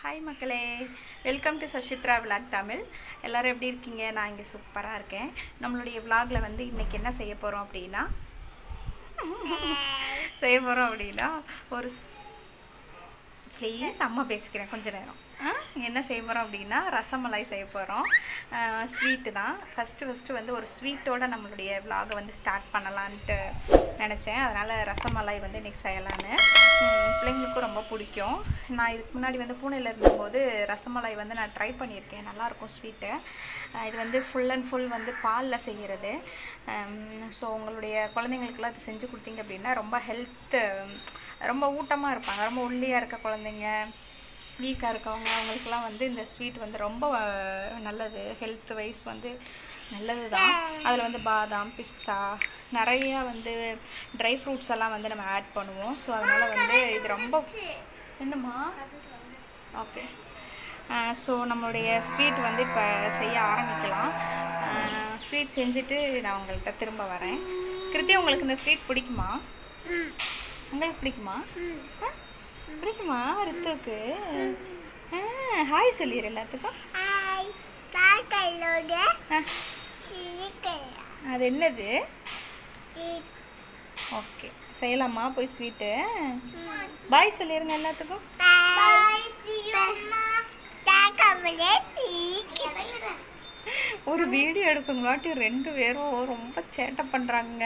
Hi மக்களே welcome to Sashitra vlog Tamil எல்லோரும் எப்படி இருக்கீங்க நான் இங்கே சூப்பராக இருக்கேன் நம்மளுடைய விலாகில் வந்து இன்றைக்கி என்ன செய்ய போகிறோம் அப்படின்னா செய்ய போகிறோம் அப்படின்னா ஒரு ப்ளீஸ் அம்மா பேசிக்கிறேன் கொஞ்ச நேரம் ஆ, என்ன செய்ய போகிறோம் அப்படின்னா ரசமலாய் செய்ய போகிறோம் ஸ்வீட்டு தான் ஃபஸ்ட்டு ஃபஸ்ட்டு வந்து ஒரு ஸ்வீட்டோட நம்மளுடைய விலாகை வந்து ஸ்டார்ட் பண்ணலான்ட்டு நினச்சேன் அதனால் ரசமலாய் வந்து இன்றைக்கி செய்யலான்னு ம், பிள்ளைங்களுக்கும் ரொம்ப பிடிக்கும் நான் இதுக்கு முன்னாடி வந்து பூனேல இருந்தபோது ரசமலாய் வந்து நான் ட்ரை பண்ணியிருக்கேன் நல்லாயிருக்கும் ஸ்வீட்டு இது வந்து ஃபுல் அண்ட் ஃபுல் வந்து பாலில் செய்கிறது ஸோ உங்களுடைய குழந்தைங்களுக்குலாம் இது செஞ்சு கொடுத்தீங்க அப்படின்னா ரொம்ப ஹெல்த்து ரொம்ப ஊட்டமாக இருப்பாங்க ரொம்ப ஒல்லியாக இருக்க குழந்தைங்க வீக்காக இருக்கவங்க அவங்களுக்குலாம் வந்து இந்த ஸ்வீட் வந்து ரொம்ப அஹ், நல்லது ஹெல்த் வைஸ் வந்து நல்லது தான் அதில் வந்து பாதாம் பிஸ்தா நிறையா வந்து ட்ரை ஃப்ரூட்ஸ் எல்லாம் வந்து நம்ம ஆட் பண்ணுவோம் ஸோ அதனால் வந்து இது ரொம்ப என்னம்மா ஓகே ஸோ நம்மளுடைய ஸ்வீட் வந்து இப்போ செய்ய ஆரம்பிக்கலாம் ஸ்வீட் செஞ்சுட்டு நான் உங்கள்கிட்ட திரும்ப வரேன் கிருத்தி உங்களுக்கு இந்த ஸ்வீட் பிடிக்குமா உங்களுக்கு பிடிக்குமா ஆ? பிடிக்குமா ரித்துக்கு ஹாய் சொல்லிடு எல்லாத்துக்கும் ஹாய் காக்கலோட ஆ, சிரிக்கலாம் அது என்னது ஓகே செய்யலாமா போய் ஸ்வீட்டு பாய் சொல்லிடுங்க எல்லாத்துக்கும் பாய் சியூமா காக்கமலே சிரிக்கலாம் ஒரு வீடியோ எடுக்குங்களாட்டி ரெண்டு பேரும் ரொம்ப சேட்டை பண்ணுறாங்க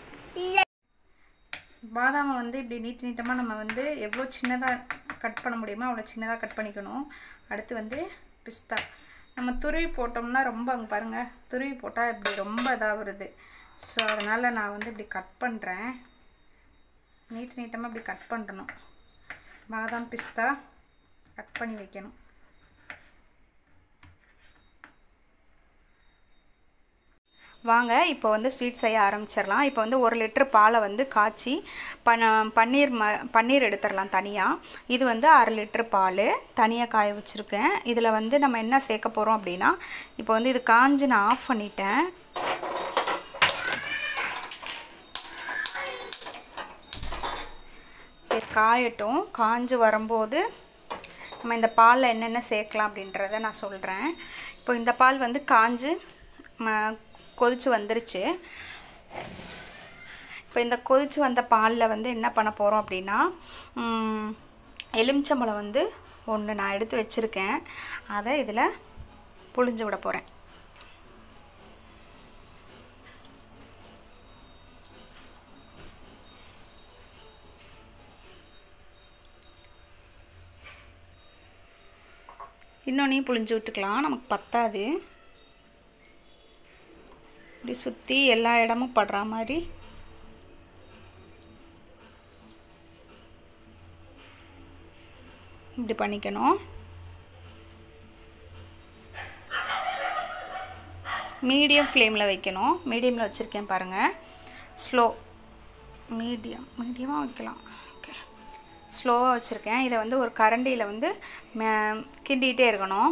பாதாமை வந்து இப்படி நீட் நீட்டமாக நம்ம வந்து எவ்வளோ சின்னதாக கட் பண்ண முடியுமோ அவ்வளோ சின்னதாக கட் பண்ணிக்கணும் அடுத்து வந்து பிஸ்தா நம்ம துருவி போட்டோம்னா ரொம்ப அங்கே பாருங்கள் துருவி போட்டால் இப்படி ரொம்ப இதாக வருது ஸோ அதனால் நான் வந்து இப்படி கட் பண்ணுறேன் நீட் நீட்டமாக இப்படி கட் பண்ணணும் பாதாம் பிஸ்தா கட் பண்ணி வைக்கணும் வாங்க இப்போ வந்து ஸ்வீட் செய்ய ஆரம்பிச்சிடலாம் இப்போ வந்து ஒரு லிட்டர் பாலை வந்து காய்ச்சி பன பன்னீர் ம பன்னீர் எடுத்துடலாம் தனியாக இது வந்து அரை லிட்டர் பால் தனியாக காய வச்சுருக்கேன் இதில் வந்து நம்ம என்ன சேர்க்க போகிறோம் அப்படின்னா இப்போ வந்து இது காஞ்சு நான் ஆஃப் பண்ணிட்டேன் இது காயட்டும் காஞ்சு வரும்போது நம்ம இந்த பாலில் என்னென்ன சேர்க்கலாம் அப்படின்றத நான் சொல்கிறேன் இப்போ இந்த பால் வந்து காஞ்சு ம- கொதிச்சு வந்துருச்சு இப்போ இந்த கொதிச்சு வந்த பாலில் வந்து என்ன பண்ண போகிறோம் அப்படின்னா ம், எலுமிச்சம்பழம் வந்து ஒன்று நான் எடுத்து வச்சுருக்கேன் அதை இதில் புழிஞ்சு விட போகிறேன் இன்னொன்னையும் புழிஞ்சு விட்டுக்கலாம் நமக்கு பத்தாது இப்படி சுற்றி எல்லா இடமும் படுற மாதிரி இப்படி பண்ணிக்கணும் மீடியம் ஃப்ளேமில் வைக்கணும் மீடியமில் வச்சுருக்கேன் பாருங்கள் ஸ்லோ மீடியம் மீடியமாக வைக்கலாம் ஓகே ஸ்லோவாக வச்சுருக்கேன் இதை வந்து ஒரு கரண்டியில் வந்து ம- கிண்டிகிட்டே இருக்கணும்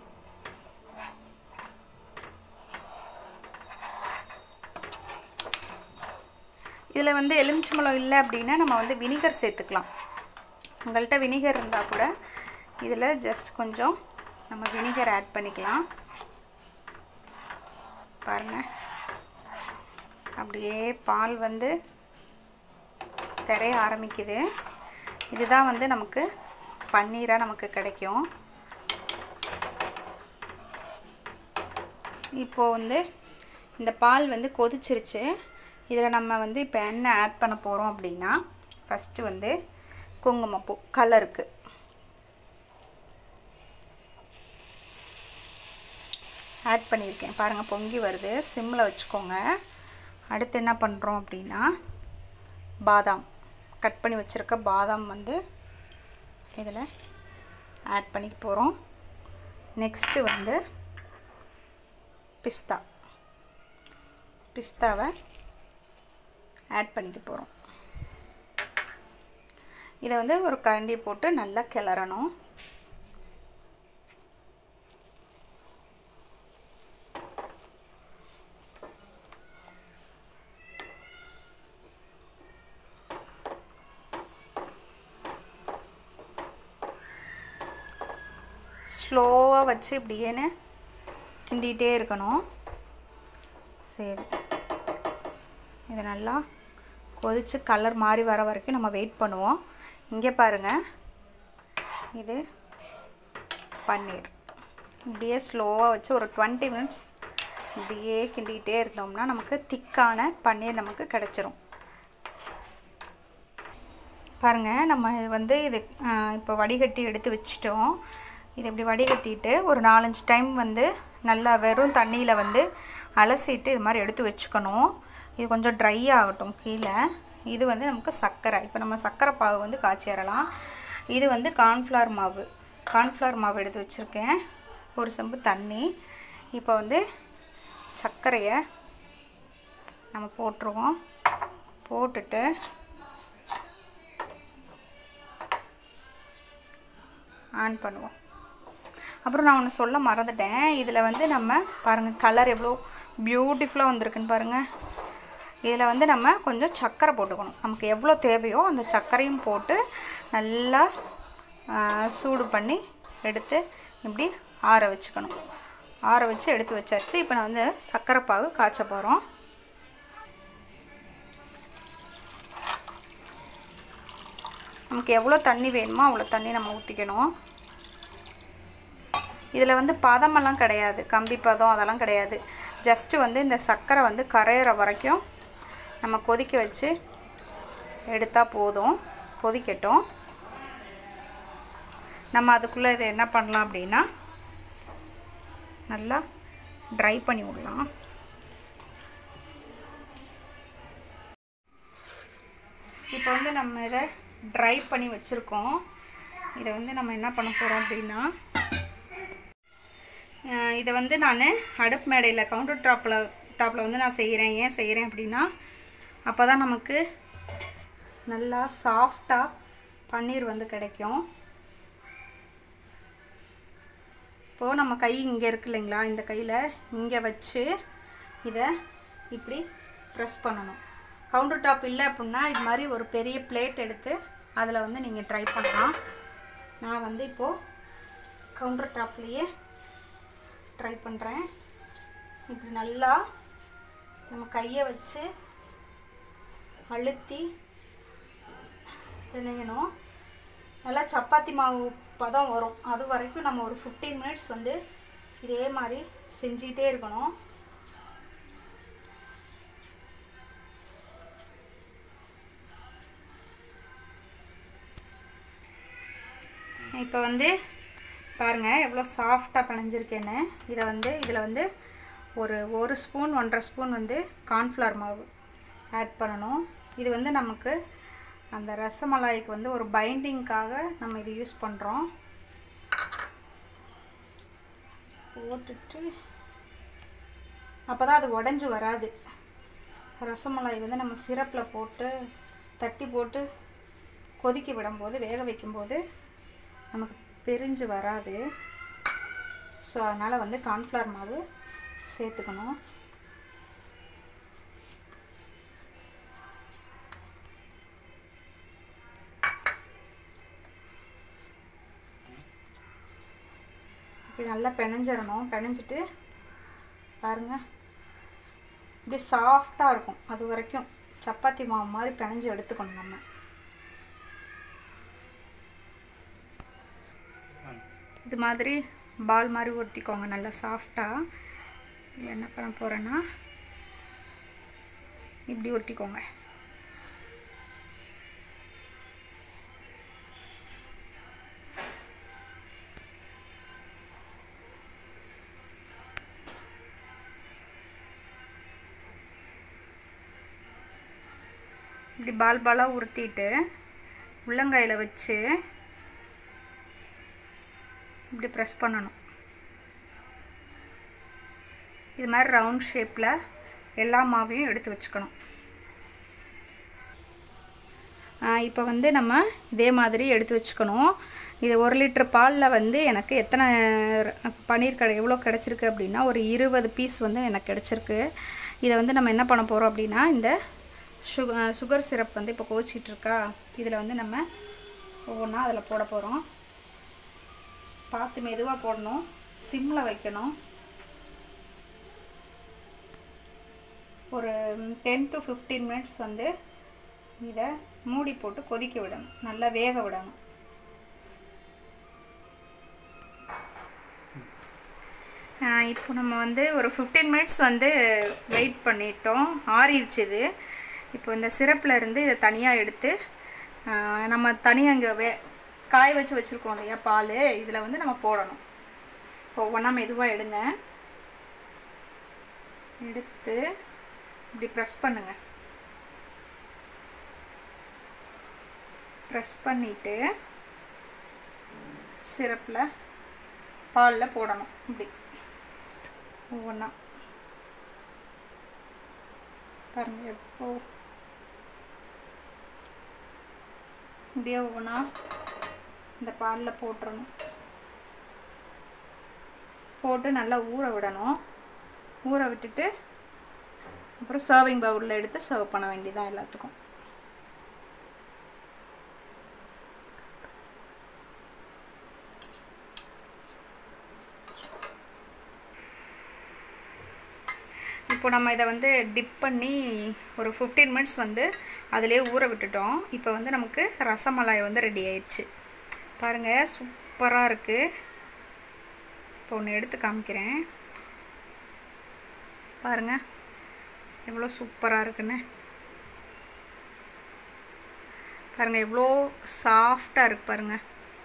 இதில் வந்து எலுமிச்சம்பழம் இல்லை அப்படின்னா நம்ம வந்து வினிகர் சேர்த்துக்கலாம் உங்கள்கிட்ட வினிகர் இருந்தால் கூட இதில் ஜஸ்ட் கொஞ்சம் நம்ம வினிகர் ஆட் பண்ணிக்கலாம் பாருங்கள் அப்படியே பால் வந்து திரைய ஆரம்பிக்குது இதுதான் வந்து நமக்கு பன்னீராக நமக்கு கிடைக்கும் இப்போது வந்து இந்த பால் வந்து கொதிச்சிருச்சு இதில் நம்ம வந்து இப்போ என்ன ஆட் பண்ண போகிறோம் அப்படின்னா ஃபஸ்ட்டு வந்து குங்குமப்பூ கலருக்கு ஆட் பண்ணியிருக்கேன் பாருங்கள் பொங்கி வருது சிம்மில் வச்சுக்கோங்க அடுத்து என்ன பண்ணுறோம் அப்படின்னா பாதாம் கட் பண்ணி வச்சுருக்க பாதாம் வந்து இதில் ஆட் பண்ணிக்க போகிறோம் நெக்ஸ்ட்டு வந்து பிஸ்தா பிஸ்தாவை ஆட் பண்ணிக்க போகிறோம் இதை வந்து ஒரு கரண்டி போட்டு நல்லா கிளறணும் ஸ்லோவாக வச்சு இப்படியேன்னு கிண்டிகிட்டே இருக்கணும் சரி இது நல்லா கொதித்து கலர் மாறி வர வரைக்கும் நம்ம வெயிட் பண்ணுவோம் இங்கே பாருங்கள் இது பன்னீர் இப்படியே ஸ்லோவாக வச்சு ஒரு டுவெண்ட்டி மினிட்ஸ் இப்படியே கிண்டிக்கிட்டே இருந்தோம்னா நமக்கு திக்கான பன்னீர் நமக்கு கிடச்சிரும் பாருங்கள் நம்ம இது வந்து இது இப்போ வடிகட்டி எடுத்து வச்சிட்டோம் இது இப்படி வடிகட்டிட்டு ஒரு நாலஞ்சு டைம் வந்து நல்லா வெறும் தண்ணியில் வந்து அலசிட்டு இது மாதிரி எடுத்து வச்சுக்கணும் இது கொஞ்சம் ட்ரை ஆகட்டும் கீழே இது வந்து நமக்கு சர்க்கரை இப்போ நம்ம சர்க்கரை பாகு வந்து காய்ச்சிடலாம் இது வந்து கார்ன்ஃப்ளவர் மாவு கார்ன்ஃப்ளவர் மாவு எடுத்து வச்சுருக்கேன் ஒரு செம்பு தண்ணி இப்போ வந்து சர்க்கரையை நம்ம போட்டுருவோம் போட்டுட்டு ஆன் பண்ணுவோம் அப்புறம் நான் ஒன்று சொல்ல மறந்துட்டேன் இதில் வந்து நம்ம பாருங்கள் கலர் எவ்வளோ பியூட்டிஃபுல்லாக வந்திருக்குன்னு பாருங்கள் இதில் வந்து நம்ம கொஞ்சம் சர்க்கரை போட்டுக்கணும் நமக்கு எவ்வளோ தேவையோ அந்த சர்க்கரையும் போட்டு நல்லா ஆ, சூடு பண்ணி எடுத்து இப்படி ஆற வச்சுக்கணும் ஆற வச்சு எடுத்து வச்சாச்சு இப்போ நான் வந்து சர்க்கரை பாகு காய்ச்ச போகிறோம் நமக்கு எவ்வளோ தண்ணி வேணுமோ அவ்வளோ தண்ணி நம்ம ஊற்றிக்கணும் இதில் வந்து பதமெல்லாம் கிடையாது கம்பி பதம் அதெல்லாம் கிடையாது ஜஸ்ட்டு வந்து இந்த சர்க்கரை வந்து கரையிற வரைக்கும் நம்ம கொதிக்க வச்சு எடுத்தால் போதும் கொதிக்கட்டும் நம்ம அதுக்குள்ளே இதை என்ன பண்ணலாம் அப்படின்னா நல்லா ட்ரை பண்ணி விடலாம் இப்போ வந்து நம்ம இதை ட்ரை பண்ணி வச்சுருக்கோம் இதை வந்து நம்ம என்ன பண்ண போகிறோம் அப்படின்னா அஹ் இதை வந்து நான் அடுப்பு மேடையில் கவுண்டர் டாப்பில் டாப்பில் வந்து நான் செய்கிறேன் ஏன் செய்கிறேன் அப்படின்னா அப்போ தான் நமக்கு நல்லா சாஃப்டாக பன்னீர் வந்து கிடைக்கும் இப்போது நம்ம கை இங்கே இருக்கு இல்லைங்களா இந்த கையில் இங்கே வச்சு இதை இப்படி ப்ரெஸ் பண்ணணும் கவுண்டர் டாப் இல்லை அப்படின்னா இது மாதிரி ஒரு பெரிய பிளேட் எடுத்து அதில் வந்து நீங்கள் ட்ரை பண்ணலாம் நான் வந்து இப்போது கவுண்டர் டாப்லேயே ட்ரை பண்ணுறேன் இப்படி நல்லா நம்ம கையை வச்சு அழுத்தி பிணையணும் நல்லா சப்பாத்தி மாவு பதம் வரும் அது வரைக்கும் நம்ம ஒரு ஃபிஃப்டீன் மினிட்ஸ் வந்து இதே மாதிரி செஞ்சிகிட்டே இருக்கணும் இப்போ வந்து பாருங்கள் எவ்வளோ சாஃப்டாக பிணைஞ்சிருக்கேன்னு இதை வந்து இதில் வந்து ஒரு ஒரு ஸ்பூன் ஒன்றரை ஸ்பூன் வந்து கார்ன்ஃப்ளவர் மாவு ஆட் பண்ணணும் இது வந்து நமக்கு அந்த ரசமலாய்க்கு வந்து ஒரு பைண்டிங்க்காக நம்ம இது யூஸ் பண்ணுறோம் போட்டுட்டு அப்போ தான் அது உடஞ்சி வராது ரசமலாய் வந்து நம்ம சிரப்பில் போட்டு தட்டி போட்டு கொதிக்க விடும்போது வேக வைக்கும்போது நமக்கு பிரிஞ்சு வராது ஸோ அதனால் வந்து கார்ன்ஃப்ளவர் மாவு சேர்த்துக்கணும் இப்படி நல்லா பிணைஞ்சிடணும் பிணைஞ்சிட்டு பாருங்கள் இப்படி சாஃப்டாக இருக்கும் அது வரைக்கும் சப்பாத்தி மாவு மாதிரி பிணைஞ்சு எடுத்துக்கணும் நம்ம இது மாதிரி பால் மாதிரி ஒட்டிக்கோங்க நல்லா சாஃப்டாக என்ன பண்ண போகிறேன்னா இப்படி ஒட்டிக்கோங்க இப்படி பால் பாலாக உருட்டிட்டு உள்ளங்கையில் வச்சு இப்படி ப்ரெஸ் பண்ணணும் இது மாதிரி ரவுண்ட் ஷேப்பில் எல்லா மாவையும் எடுத்து வச்சுக்கணும் இப்போ வந்து நம்ம இதே மாதிரி எடுத்து வச்சுக்கணும் இது ஒரு லிட்டர் பாலில் வந்து எனக்கு எத்தனை ர- பன்னீர் கடை எவ்வளோ கிடச்சிருக்கு அப்படின்னா ஒரு இருபது பீஸ் வந்து எனக்கு கிடச்சிருக்கு இதை வந்து நம்ம என்ன பண்ண போகிறோம் அப்படின்னா இந்த சுக சுகர் சிரப் வந்து இப்போ கோச்சிட்டு இருக்கா இதில் வந்து நம்ம ஒவ்வொன்றா அதில் போட போகிறோம் பார்த்து மெதுவாக போடணும் சிம்மில் வைக்கணும் ஒரு டென் டு ஃபிஃப்டீன் மினிட்ஸ் வந்து இதை மூடி போட்டு கொதிக்க விடணும் நல்லா வேக விடணும் ஆஹ் இப்போ நம்ம வந்து ஒரு ஃபிஃப்டீன் மினிட்ஸ் வந்து வெயிட் பண்ணிட்டோம் ஆறிடுச்சு இது இப்போ இந்த சிரப்பில் இருந்து இதை தனியாக எடுத்து ஆஹ் நம்ம தனியாக இங்கே வே காய வச்சு வச்சுருக்கோம் இல்லையா பால் இதில் வந்து நம்ம போடணும் இப்போ ஒவ்வொன்றா மெதுவாக எடுங்க எடுத்து இப்படி ப்ரெஸ் பண்ணுங்க ப்ரெஸ் பண்ணிவிட்டு சிரப்பில் பாலில் போடணும் இப்படி ஒவ்வொன்றா பாருங்க எவ்வளோ இப்படியே ஒவ்வொன்றா இந்த பாலில் போட்டுறணும் போட்டு நல்லா ஊற விடணும் ஊற விட்டுட்டு அப்புறம் சர்விங் பவுலில் எடுத்து சர்வ் பண்ண வேண்டியதான் எல்லாத்துக்கும் இப்போ நம்ம இதை வந்து டிப் பண்ணி ஒரு ஃபிஃப்டீன் மினிட்ஸ் வந்து அதிலே ஊற விட்டுட்டோம் இப்போ வந்து நமக்கு ரசமலாய் வந்து ரெடி ஆயிடுச்சு பாருங்கள் சூப்பராக இருக்குது இப்போ ஒன்று எடுத்து காமிக்கிறேன் பாருங்கள் எவ்வளோ சூப்பராக இருக்குன்னு பாருங்கள் எவ்வளோ சாஃப்டாக இருக்கு பாருங்கள்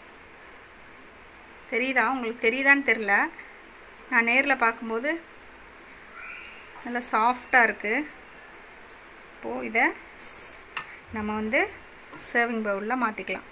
தெரியுதா உங்களுக்கு தெரியுதான்னு தெரில நான் நேரில் பார்க்கும்போது நல்லா சாஃப்டாக இருக்குது இப்போது இதை ஸ்- நம்ம வந்து சர்விங் பவுலில் மாற்றிக்கலாம்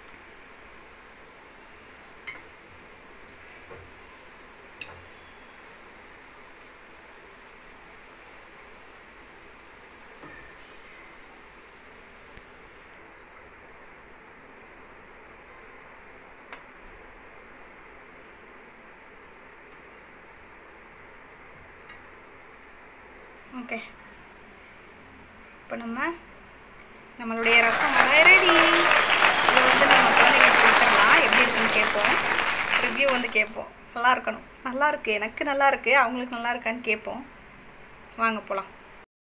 ஓகே இப்போ நம்ம நம்மளுடைய ரசம் ரெடி இது வந்து நம்ம குழந்தைங்களுக்கு கொடுத்துடலாம் எப்படி இருக்குன்னு கேட்போம் ரிவ்யூ வந்து கேட்போம் நல்லா இருக்கணும் நல்லா இருக்கு எனக்கு நல்லா இருக்கு அவங்களுக்கு நல்லா இருக்கான்னு கேட்போம் வாங்க போகலாம்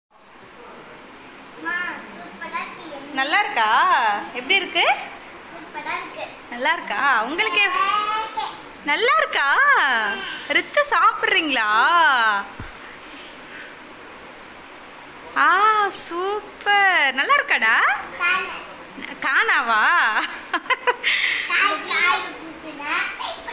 அம்மா சூப்பரா இருக்கு நல்லா இருக்கா எப்படி இருக்கு சூப்பரா இருக்கு நல்லா இருக்கா உங்களுக்கு நல்லா இருக்கா ரித்து சாப்பிட்றீங்களா ஆ சூப்பர் நல்லா இருக்காடா காணாவா காய் காய் இருந்துச்சுன்னா